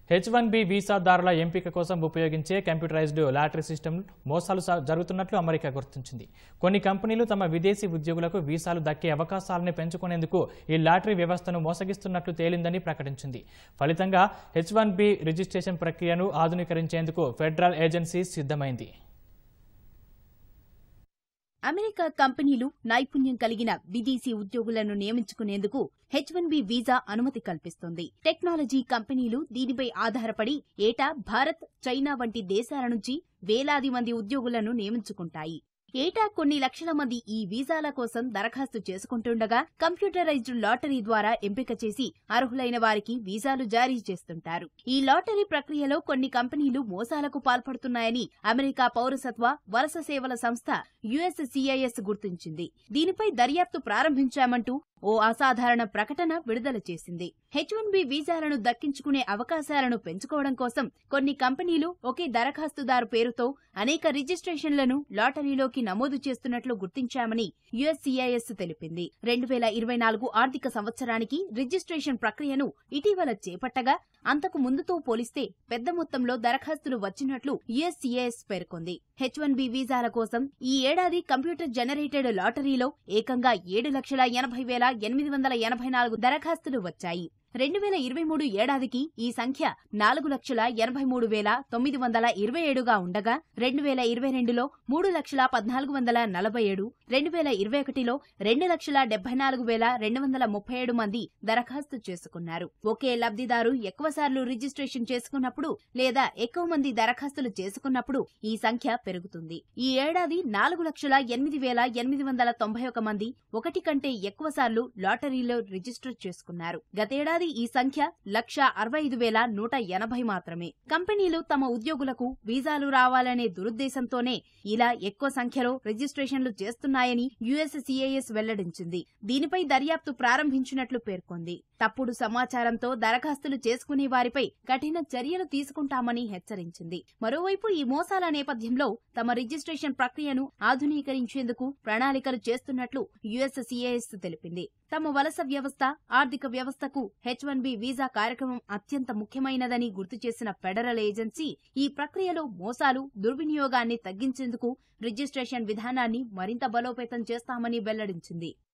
H one B వీసాదారుల ఎంపిక కోసం ఉపయోగించే కంప్యూటరైజ్డ్ లాటరీ సిస్టమ్ మోసాలు సా- జరుగుతున్నట్లు అమెరికా గుర్తించింది కొన్ని కంపెనీలు తమ విదేశీ ఉద్యోగులకు వీసాలు దక్కే అవకాశాలను పెంచుకునేందుకు ఈ లాటరీ వ్యవస్థను మోసగిస్తున్నట్లు తేలిందని ప్రకటించింది ఫలితంగా హెచ్ వన్ బి రిజిస్ట్రేషన్ ప్రక్రియను ఆధునీకరించేందుకు ఫెడరల్ ఏజెన్సీ సిద్ధమైంది అమెరికా కంపెనీలు నైపుణ్యం కలిగిన విదేశీ ఉద్యోగులను నియమించుకునేందుకు హెచ్ వన్ బి వీసా అనుమతి కల్పిస్తుంది టెక్నాలజీ కంపెనీలు దీనిపై ఆధారపడి ఏటా భారత్ చైనా వంటి దేశాల నుంచి వేలాది మంది ఉద్యోగులను నియమించుకుంటాయి ఏటా కొన్ని లక్షల మంది ఈ వీసాల కోసం దరఖాస్తు చేసుకుంటుండగా కంప్యూటరైజ్డ్ లాటరీ ద్వారా ఎంపిక చేసి అర్హులైన వారికి వీసాలు జారీ చేస్తుంటారు ఈ లాటరీ ప్రక్రియలో కొన్ని కంపెనీలు మోసాలకు పాల్పడుతున్నాయని అమెరికా పౌరసత్వ వలస సేవల సంస్థ యుఎస్సిఐఎస్ గుర్తించింది దీనిపై దర్యాప్తు ప్రారంభించామంటూ ఓ అసాధారణ ప్రకటన విడుదల చేసింది హెచ్ వన్ బి వీసాలను దక్కించుకునే అవకాశాలను పెంచుకోవడం కోసం కొన్ని కంపెనీలు ఒకే దరఖాస్తుదారు పేరుతో అనేక రిజిస్ట్రేషన్లను లాటరీలోకి నమోదు చేస్తున్నట్లు గుర్తించామని యుఎస్సిఐఎస్ తెలిపింది రెండు వేల ఇరవై నాలుగు ఆర్థిక సంవత్సరానికి రిజిస్ట్రేషన్ ప్రక్రియను ఇటీవల చేపట్టగా అంతకు ముందుతో పోలిస్తే పెద్ద మొత్తంలో దరఖాస్తులు వచ్చినట్లు యుఎస్సిఐఎస్ పేర్కొంది హెచ్ వన్ బి వీసాల కోసం ఈ ఏడాది కంప్యూటర్ జనరేటెడ్ లాటరీలో ఏకంగా ఏడు లక్షల ఎనభై వేల ఎనిమిది వందల ఎనభై నాలుగు దరఖాస్తులు వచ్చాయి రెండు వేల ఇరవై మూడు ఏడాదికి ఈ సంఖ్య నాలుగు లక్షల ఎనభై మూడు వేల తొమ్మిది వందల ఇరవై ఏడుగా ఉండగా రెండు వేల ఇరవై రెండులో మూడు లక్షల పద్నాలుగు వందల నలభై ఏడు రెండు వేల ఇరవై ఒకటిలో రెండు లక్షల డెబ్బై నాలుగు వేల రెండు వందల ముప్పై ఏడు మంది దరఖాస్తు చేసుకున్నారు ఒకే లబ్ధిదారు ఎక్కువసార్లు రిజిస్ట్రేషన్ చేసుకున్నప్పుడు లేదా ఎక్కువ మంది దరఖాస్తులు చేసుకున్నప్పుడు ఈ సంఖ్య పెరుగుతుంది ఈ ఏడాది నాలుగు లక్షల ఎనిమిది వేల ఎనిమిది వందల తొంభై ఒక మంది ఒకటి కంటే ఎక్కువసార్లు లాటరీలో రిజిస్టర్ చేసుకున్నారు గతేడాది ఈ సంఖ్య లక్ష అరవై ఐదు వేల నూట ఎనభై మాత్రమే కంపెనీలు తమ ఉద్యోగులకు వీసాలు రావాలనే దురుద్దేశంతోనే ఇలా ఎక్కువ సంఖ్యలో రిజిస్ట్రేషన్లు చేస్తున్నాయని యుఎస్సిఐఎస్ వెల్లడించింది దీనిపై దర్యాప్తు ప్రారంభించినట్లు పేర్కొంది తప్పుడు సమాచారంతో దరఖాస్తులు చేసుకునే వారిపై కఠిన చర్యలు తీసుకుంటామని హెచ్చరించింది మరోవైపు ఈ మోసాల నేపథ్యంలో తమ రిజిస్ట్రేషన్ ప్రక్రియను ఆధునీకరించేందుకు ప్రణాళికలు చేస్తున్నట్లు యుఎస్సిఐఎస్ తెలిపింది తమ వలస వ్యవస్థ ఆర్థిక వ్యవస్థకు హెచ్ వన్ బి వీసా కార్యక్రమం అత్యంత ముఖ్యమైనదని గుర్తు చేసిన ఫెడరల్ ఏజెన్సీ ఈ ప్రక్రియలో మోసాలు దుర్వినియోగాన్ని తగ్గించేందుకు రిజిస్ట్రేషన్ విధానాన్ని మరింత బలోపేతం చేస్తామని వెల్లడించింది